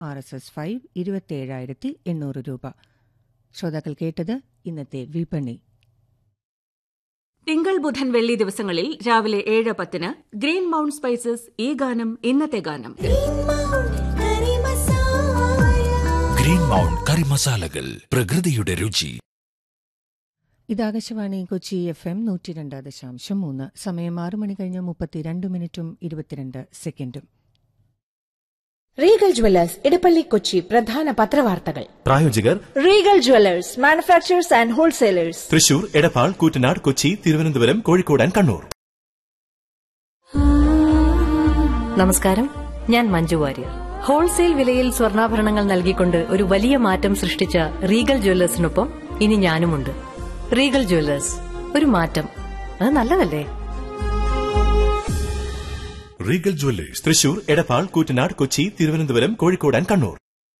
R S S five ഇരുപത്തിയേഴായിരത്തി എണ്ണൂറ് രൂപ ശ്രോതാക്കൾ കേട്ടത് ഇന്നത്തെ വിപണി തിങ്കൾ ബുധൻ വെള്ളി ദിവസങ്ങളിൽ രാവിലെ ഏഴ് പത്തിന് ഗ്രീൻ മൗണ്ട് സ്പൈസസ് ഈ ഗാനം ഇന്നത്തെ ഗാനം ഗ്രീൻ മൗണ്ട് കറി മസാലകൾ പ്രകൃതിയുടെ രുചി ഇത് ആകാശവാണി കൊച്ചി എഫ് എം നൂറ്റി രണ്ട് ദശാംശം മൂന്ന് സമയം ആറ് മണി കഴിഞ്ഞ് മുപ്പത്തിരണ്ട് മിനിറ്റും ഇരുപത്തിരണ്ട് സെക്കൻഡും റീഗൽ ജ്വല്ലേഴ്സ് ഇടപ്പള്ളി കൊച്ചി പ്രധാന പത്രവാർത്തകൾ പ്രായോജകർ Regal Jewellers manufacturers and wholesalers Thrissur Edappal Koottanad Kochi Thiruvananthapuram Kozhikode and Kannur നമസ്കാരം ഞാൻ മഞ്ജു വാര്യർ ഹോൾസെയിൽ വിലയിൽ സ്വർണ്ണാഭരണങ്ങൾ നൽകിക്കൊണ്ട് ഒരു വലിയ മാറ്റം സൃഷ്ടിച്ച റീഗൽ ജ്വല്ലേഴ്സിനൊപ്പം ഇനി ഞാനുമുണ്ട് റീഗൽ ജ്വല്ലേഴ്സ് ഒരു മാറ്റം അത് നല്ലതല്ലേ Regal Jewellers Thrissur Edappal Koottanad Kochi Thiruvananthapuram Kozhikode and Kannur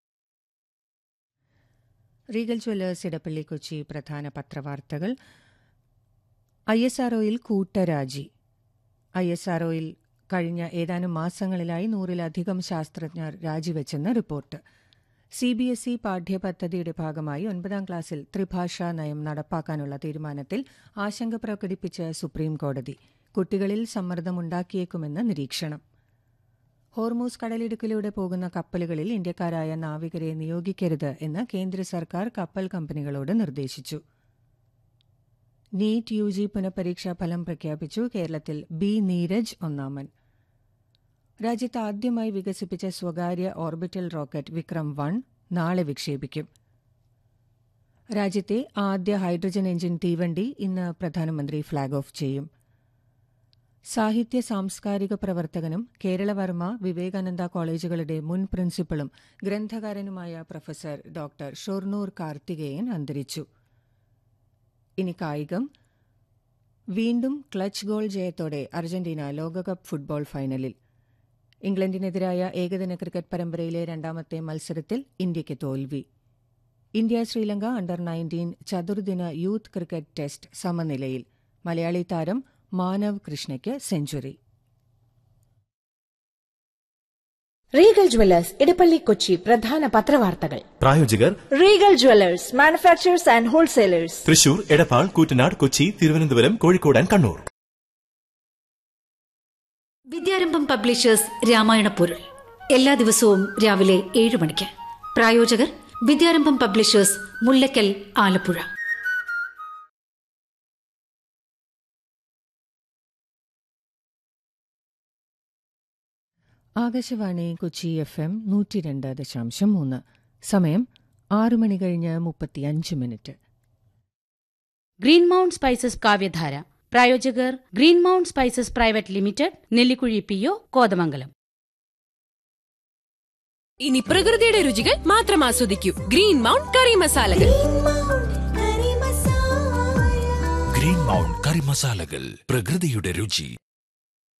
Regal Jewellers Edappally Kochi പ്രധാന പത്രവാർത്തകൾ ഐ എസ് ആർഒയിൽ കൂട്ടരാജി ഐ എസ് ആർഒയിൽ കഴിഞ്ഞ ഏതാനും മാസങ്ങളിലായി നൂറിലധികം ശാസ്ത്രജ്ഞർ രാജിവെച്ചെന്ന് report C B S E പാഠ്യപദ്ധതിയുടെ ഭാഗമായി ഒൻപതാം ക്ലാസ്സിൽ ത്രിഭാഷാ നയം നടപ്പാക്കാനുള്ള തീരുമാനത്തിൽ ആശങ്ക പ്രകടിപ്പിച്ച് സുപ്രീം കോടതി കുട്ടികളിൽ സമ്മർദ്ദമുണ്ടാക്കിയേക്കുമെന്ന് നിരീക്ഷണം ഹോർമൂസ് കടലിടുക്കിലൂടെ പോകുന്ന കപ്പലുകളിൽ ഇന്ത്യക്കാരായ നാവികരെ നിയോഗിക്കരുത് എന്ന് കേന്ദ്ര സർക്കാർ കപ്പൽ കമ്പനികളോട് നിർദ്ദേശിച്ചു നീറ്റ് യു ജി പുനഃപരീക്ഷാ ഫലം പ്രഖ്യാപിച്ചു കേരളത്തിൽ ബി നീരജ് ഒന്നാമൻ രാജ്യത്ത് ആദ്യമായി വികസിപ്പിച്ച സ്വകാര്യ ഓർബിറ്റൽ റോക്കറ്റ് വിക്രം വൺ നാളെ വിക്ഷേപിക്കും രാജ്യത്തെ ആദ്യ ഹൈഡ്രജൻ എഞ്ചിൻ തീവണ്ടി ഇന്ന് പ്രധാനമന്ത്രി ഫ്ളാഗ് ഓഫ് ചെയ്യും സാഹിത്യ സാംസ്കാരിക പ്രവർത്തകനും കേരളവർമ്മ വിവേകാനന്ദ കോളേജുകളുടെ മുൻ പ്രിൻസിപ്പളും ഗ്രന്ഥകാരനുമായ പ്രൊഫസർ ഡോക്ടർ ഷൊർണൂർ കാർത്തികേയൻ അന്തരിച്ചു ഇനി കായികം വീണ്ടും ക്ലച്ച് ഗോൾ ജയത്തോടെ അർജന്റീന ലോകകപ്പ് ഫുട്ബോൾ ഫൈനലിൽ ഇംഗ്ലണ്ടിനെതിരായ ഏകദിന ക്രിക്കറ്റ് പരമ്പരയിലെ രണ്ടാമത്തെ മത്സരത്തിൽ ഇന്ത്യയ്ക്ക് തോൽവി ഇന്ത്യ ശ്രീലങ്ക അണ്ടർ നയൻറ്റീൻ ചതുർദിന യൂത്ത് ക്രിക്കറ്റ് ടെസ്റ്റ് സമനിലയിൽ മലയാളി താരം മാനവ് കൃഷ്ണയ്ക്ക് century Regal Jewellers Edappally Kochi പ്രധാന പത്രവാർത്തകൾ പ്രായോജകർ Regal Jewellers manufacturers and wholesalers Thrissur Edappal Koottanad Kochi Thiruvananthapuram Kozhikode and Kannur Vidyarambham publishers Ramayana പൊരുൾ എല്ലാ ദിവസവും രാവിലെ ഏഴ് മണിക്ക് പ്രായോജകർ Vidyarambham publishers Mullackal Alappuzha Akashvani Kochi F M നൂറ്റി രണ്ട് ദശാംശം മൂന്ന് സമയം ആറു മണി കഴിഞ്ഞ് മുപ്പത്തിയഞ്ച് minute green Mount spices Kavyadhara പ്രായോജകർ Green Mount Spices private limited Nellikuzhi P O Kothamangalam ഇനി പ്രകൃതിയുടെ രുചികൾ മാത്രം ആസ്വദിക്കൂ ഗ്രീൻ മൗണ്ട് കറി മസാലകൾ ഗ്രീൻ മൗണ്ട് കറി മസാലകൾ പ്രകൃതിയുടെ രുചി